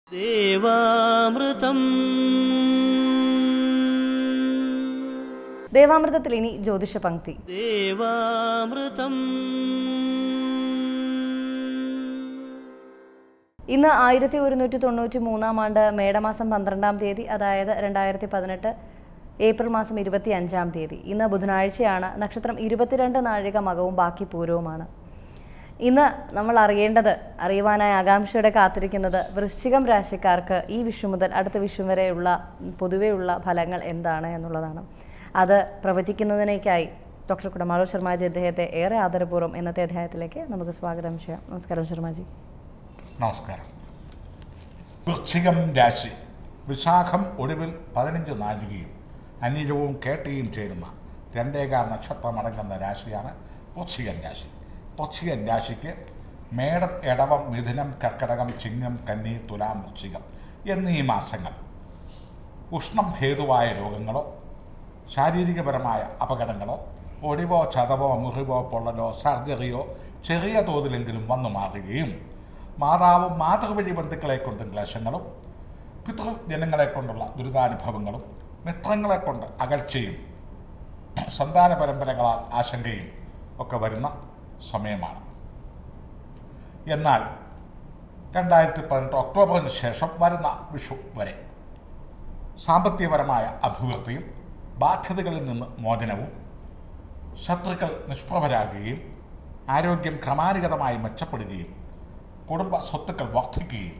ദേവാമൃതം ദേവാമൃതത്തിൽ ഇനി ജ്യോതിഷ പങ്ക്തി ദേവാമൃതം ഇന്ന് ആയിരത്തി ഒരുന്നൂറ്റി തൊണ്ണൂറ്റി മൂന്നാം ആണ്ട് മേടമാസം പന്ത്രണ്ടാം തീയതി അതായത് രണ്ടായിരത്തി പതിനെട്ട് ഏപ്രിൽ മാസം ഇരുപത്തി അഞ്ചാം തീയതി ഇന്ന് ബുധനാഴ്ചയാണ് നക്ഷത്രം ഇരുപത്തിരണ്ട് നാഴിക മകവും ബാക്കി പൂരവുമാണ് ഇന്ന് നമ്മൾ അറിയേണ്ടത് അറിയുവാനായി ആകാംക്ഷയോടെ കാത്തിരിക്കുന്നത് വൃശ്ചികം രാശിക്കാർക്ക് ഈ വിഷു മുതൽ അടുത്ത വിഷു വരെയുള്ള പൊതുവെയുള്ള ഫലങ്ങൾ എന്താണ് എന്നുള്ളതാണ് അത് പ്രവചിക്കുന്നതിനേക്കായി ഡോക്ടർ കുടമാളൂർ ശർമാജി അദ്ദേഹത്തെ ഏറെ ആദരപൂർവ്വം ഇന്നത്തെ അധ്യായത്തിലേക്ക് നമുക്ക് സ്വാഗതം ചെയ്യാം നമസ്കാരം ശർമാജി നമസ്കാരം വൃശ്ചികം രാശി വിശാഖം ഒടുവിൽ പതിനഞ്ച് നാഴികയും അനിലവും കേട്ടയും ചേരുന്ന രണ്ടേകാൽ നക്ഷത്രമടങ്ങുന്ന രാശിയാണ് വൃശ്ചികൻ രാശി വൃശ്ചികൻ രാശിക്ക് മേടം എടവം മിഥുനം കർക്കടകം ചിങ്ങം കന്നി തുലാം വൃശ്ചികം എന്നീ മാസങ്ങൾ ഉഷ്ണം ഹേതുവായ രോഗങ്ങളോ ശാരീരികപരമായ അപകടങ്ങളോ ഒടിവോ ചതവോ മുറിവോ പൊള്ളലോ സർജറിയോ ചെറിയ തോതിലെങ്കിലും വന്നു മാറുകയും മാതാവും മാതൃവഴി ബന്ധുക്കളെ കൊണ്ടും ക്ലേശങ്ങളും പിതൃജനങ്ങളെ കൊണ്ടുള്ള ദുരിതാനുഭവങ്ങളും മിത്രങ്ങളെ കൊണ്ട് അകൽച്ചയും സന്താന പരമ്പരകളാൽ ആശങ്കയും ഒക്കെ വരുന്ന സമയമാണ് എന്നാൽ രണ്ടായിരത്തി പതിനെട്ട് ഒക്ടോബറിന് ശേഷം വരുന്ന വിഷു വരെ സാമ്പത്തികപരമായ അഭിവൃദ്ധിയും ബാധ്യതകളിൽ നിന്ന് മോചനവും ശത്രുക്കൾ നിഷ്പ്രഭരാകുകയും ആരോഗ്യം ക്രമാനുഗതമായി മെച്ചപ്പെടുകയും കുടുംബ സ്വത്തുക്കൾ വർദ്ധിക്കുകയും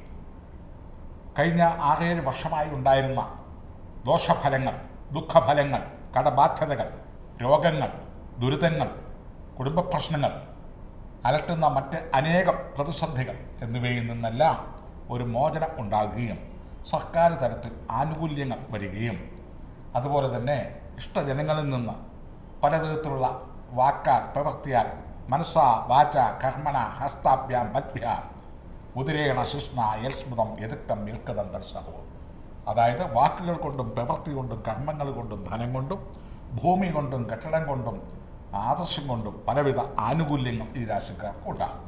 കഴിഞ്ഞ ആറേഴ് വർഷമായി ഉണ്ടായിരുന്ന ദോഷഫലങ്ങൾ ദുഃഖഫലങ്ങൾ കടബാധ്യതകൾ രോഗങ്ങൾ ദുരിതങ്ങൾ കുടുംബ പ്രശ്നങ്ങൾ അലട്ടുന്ന മറ്റ് അനേകം പ്രതിസന്ധികൾ എന്നിവയിൽ നിന്നെല്ലാം ഒരു മോചനം ഉണ്ടാകുകയും സർക്കാർ തലത്തിൽ ആനുകൂല്യങ്ങൾ വരികയും അതുപോലെ തന്നെ ഇഷ്ടജനങ്ങളിൽ നിന്ന് പല വിധത്തിലുള്ള വാക്കാൽ പ്രവൃത്തിയാൽ മനസ്സാ വാച കർമ്മണ ഹസ്താഭ്യാം പദ്ഭ്യാം ഉദിരേണ ശിഷ്ണ യൽസ്മൃതം യതുക്തം യൽക്കതം ദർശനവും അതായത് വാക്കുകൾ കൊണ്ടും പ്രവൃത്തി കൊണ്ടും കർമ്മങ്ങൾ കൊണ്ടും ധനം കൊണ്ടും ഭൂമി കൊണ്ടും കെട്ടിടം കൊണ്ടും ആദർശം കൊണ്ടും പലവിധ ആനുകൂല്യങ്ങൾ ഈ രാശിക്കാർക്ക് ഉണ്ടാകും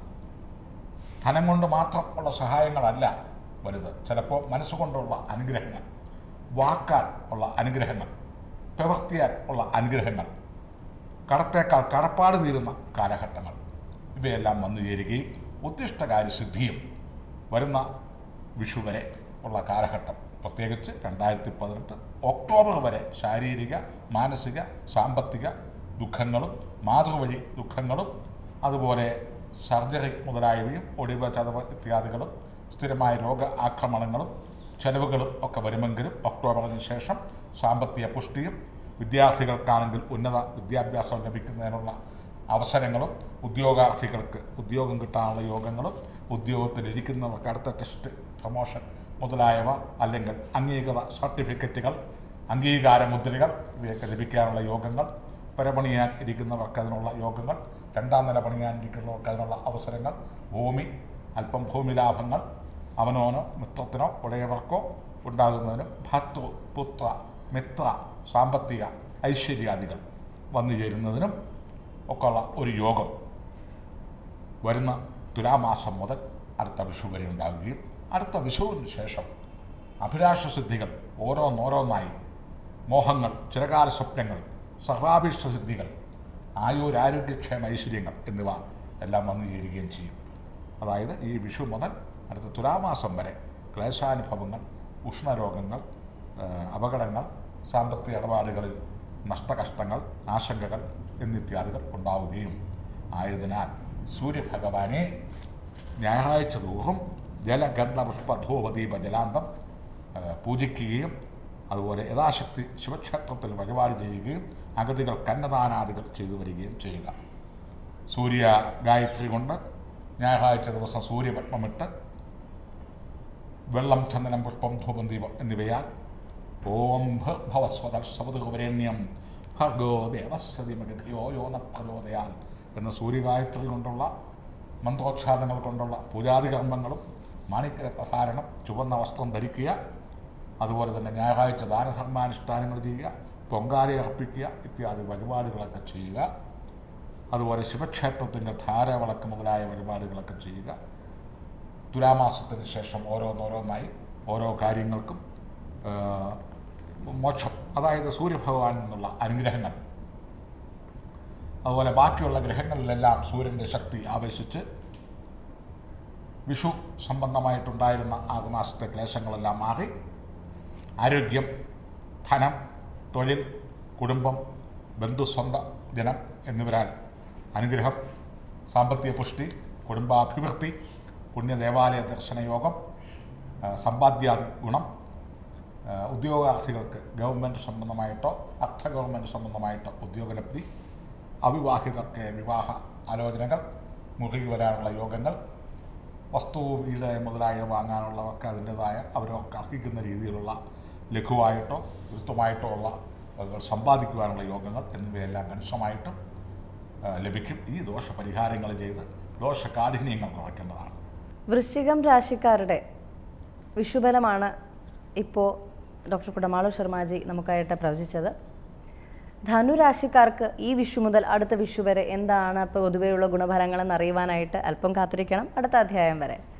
ധനം കൊണ്ട് മാത്രം ഉള്ള സഹായങ്ങളല്ല വലുത് ചിലപ്പോൾ മനസ്സുകൊണ്ടുള്ള അനുഗ്രഹങ്ങൾ വാക്കാൽ ഉള്ള അനുഗ്രഹങ്ങൾ പ്രവൃത്തിയാൽ ഉള്ള അനുഗ്രഹങ്ങൾ കടത്തേക്കാൾ കടപ്പാട് തീരുന്ന കാലഘട്ടങ്ങൾ ഇവയെല്ലാം വന്നു ചേരുകയും ഉദ്ദിഷ്ടകാര്യ സിദ്ധിയും വരുന്ന വിഷു വരെ ഉള്ള കാലഘട്ടം പ്രത്യേകിച്ച് രണ്ടായിരത്തി പതിനെട്ട് ഒക്ടോബർ വരെ ശാരീരിക മാനസിക സാമ്പത്തിക ദുഃഖങ്ങളും മാതൃവഴി ദുഃഖങ്ങളും അതുപോലെ സർജറി മുതലായവയും ഒടിവ് ചതവ് ഇത്യാദികളും സ്ഥിരമായ രോഗ ആക്രമണങ്ങളും ചെലവുകളും ഒക്കെ വരുമെങ്കിലും ഒക്ടോബറിന് ശേഷം സാമ്പത്തിക പുഷ്ടിയും വിദ്യാർത്ഥികൾക്കാണെങ്കിൽ ഉന്നത വിദ്യാഭ്യാസം ലഭിക്കുന്നതിനുള്ള അവസരങ്ങളും ഉദ്യോഗാർത്ഥികൾക്ക് ഉദ്യോഗം കിട്ടാനുള്ള യോഗങ്ങളും ഉദ്യോഗത്തിലിരിക്കുന്നവർക്ക് അടുത്ത ടെസ്റ്റ് പ്രൊമോഷൻ മുതലായവ അല്ലെങ്കിൽ അംഗീകൃത സർട്ടിഫിക്കറ്റുകൾ അംഗീകാര മുദ്രകൾ ഇവയൊക്കെ ലഭിക്കാനുള്ള യോഗങ്ങൾ പരപണിയാൻ ഇരിക്കുന്നവർക്ക് അതിനുള്ള യോഗങ്ങൾ രണ്ടാം നില പണിയാൻ ഇരിക്കുന്നവർക്ക് അതിനുള്ള അവസരങ്ങൾ ഭൂമി അല്പം ഭൂമി ലാഭങ്ങൾ അവനോനോ മിത്രത്തിനോ ഉടയവർക്കോ ഉണ്ടാകുന്നതിനും ഭർത്തൃ പുത്ര മിത്ര സാമ്പത്തിക ഐശ്വര്യാദികൾ വന്നു ചേരുന്നതിനും ഒക്കെയുള്ള ഒരു യോഗം വരുന്ന തുലാമാസം മുതൽ അടുത്ത വിഷു വരെ ഉണ്ടാവുകയും അടുത്ത വിഷുവിന് ശേഷം അഭിലാഷ സിദ്ധികൾ ഓരോന്നോരോന്നായി മോഹങ്ങൾ ചിരകാല സ്വപ്നങ്ങൾ സർവാഭീഷ്ട സിദ്ധികൾ ആയുരാരോഗ്യക്ഷേമ ഐശ്വര്യങ്ങൾ എന്നിവ എല്ലാം വന്നു ചേരുകയും ചെയ്യും അതായത് ഈ വിഷു മുതൽ അടുത്ത തുലാമാസം വരെ ക്ലേശാനുഭവങ്ങൾ ഉഷ്ണരോഗങ്ങൾ ആ, അപകടങ്ങൾ സാമ്പത്തിക ഇടപാടുകളിൽ നഷ്ടകഷ്ടങ്ങൾ ആശങ്കകൾ എന്നിത്യാദികൾ ഉണ്ടാവുകയും ആയതിനാൽ സൂര്യഭഗവാനെ ഞായറാഴ്ച തോറും ജലഗന്ധ പുഷ്പധൂപദീപ ജലാന്തം ആ, പൂജിക്കുകയും അതുപോലെ യഥാശക്തി ശിവക്ഷേത്രത്തിൽ വഴിപാട് ചെയ്യുകയും അഗതികൾ കന്നദാനാദികൾ ചെയ്തു വരികയും ചെയ്യുക സൂര്യ ഗായത്രി കൊണ്ട് ഞായറാഴ്ച ദിവസം സൂര്യപത്മമിട്ട് വെള്ളം ചന്ദനം പുഷ്പം ധൂപം ദീപം എന്നിവയാൽ ഓം ഭവസ്വതർശവതുപരേണ്യം ഭഗോ ദേവസ്വതിമഗതിയോ യോ ന പ്രചോദയാൽ എന്ന സൂര്യഗായത്രി കൊണ്ടുള്ള മന്ത്രോച്ചാരണങ്ങൾ കൊണ്ടുള്ള പൂജാതി കർമ്മങ്ങളും മാണിക്യരത്നധാരണം ചുവന്ന വസ്ത്രം ധരിക്കുക അതുപോലെ തന്നെ ഞായറാഴ്ച ദാനധർമാനുഷ്ഠാനങ്ങൾ ചെയ്യുക പൊങ്കാലി അർപ്പിക്കുക ഇത്യാദി വഴിപാടുകളൊക്കെ ചെയ്യുക അതുപോലെ ശിവക്ഷേത്രത്തിൻ്റെ ധാരവിളക്ക് മുതലായ വഴിപാടുകളൊക്കെ ചെയ്യുക തുലാമാസത്തിന് ശേഷം ഓരോന്നോരോന്നായി ഓരോ കാര്യങ്ങൾക്കും ആ, മോക്ഷം അതായത് സൂര്യഭഗവാനിൽ നിന്നുള്ള അനുഗ്രഹങ്ങൾ അതുപോലെ ബാക്കിയുള്ള ഗ്രഹങ്ങളിലെല്ലാം സൂര്യൻ്റെ ശക്തി ആവേശിച്ച് വിഷു സംബന്ധമായിട്ടുണ്ടായിരുന്ന ആറുമാസത്തെ ക്ലേശങ്ങളെല്ലാം മാറി ആരോഗ്യം ധനം തൊഴിൽ കുടുംബം ബന്ധുസ്വന്ത ജനം എന്നിവരാൽ അനുഗ്രഹം സാമ്പത്തിക പുഷ്ടി കുടുംബാഭിവൃദ്ധി പുണ്യദേവാലയ ദർശന യോഗം ആ, സമ്പാദ്യാദി ഗുണം ആ, ഉദ്യോഗാർത്ഥികൾക്ക് ഗവൺമെൻറ് സംബന്ധമായിട്ടോ അർദ്ധ ഗവൺമെൻറ് സംബന്ധമായിട്ടോ ഉദ്യോഗലബ്ധി അവിവാഹിതർക്ക് വിവാഹ ആലോചനകൾ മുറുകി വരാനുള്ള യോഗങ്ങൾ വസ്തു വീട് മുതലായവ വാങ്ങാനുള്ളവർക്ക് അതിൻ്റെതായ അവരൊക്കെ അർഹിക്കുന്ന രീതിയിലുള്ള ലഘുവായിട്ടോ വൃത്തമായിട്ടോ ഉള്ള വകകൾ സമ്പാദിക്കുവാനുള്ള യോഗങ്ങൾ എന്നിവയെല്ലാം കണിശമായിട്ടും ആ, ലഭിക്കും ഈ ദോഷപരിഹാരങ്ങൾ ചെയ്ത് ദോഷകാഠിന്യങ്ങൾ കുറയ്ക്കേണ്ടതാണ് വൃശ്ചികം രാശിക്കാരുടെ വിഷുബലമാണ് ഇപ്പോൾ ഡോക്ടർ കുടമാളു ശർമാജി നമുക്കായിട്ട് പ്രവചിച്ചത് ധനുരാശിക്കാർക്ക് ഈ വിഷു മുതൽ അടുത്ത വിഷു വരെ എന്താണ് പൊതുവെയുള്ള ഗുണഫലങ്ങളെന്ന് അറിയുവാനായിട്ട് അല്പം കാത്തിരിക്കണം അടുത്ത അധ്യായം വരെ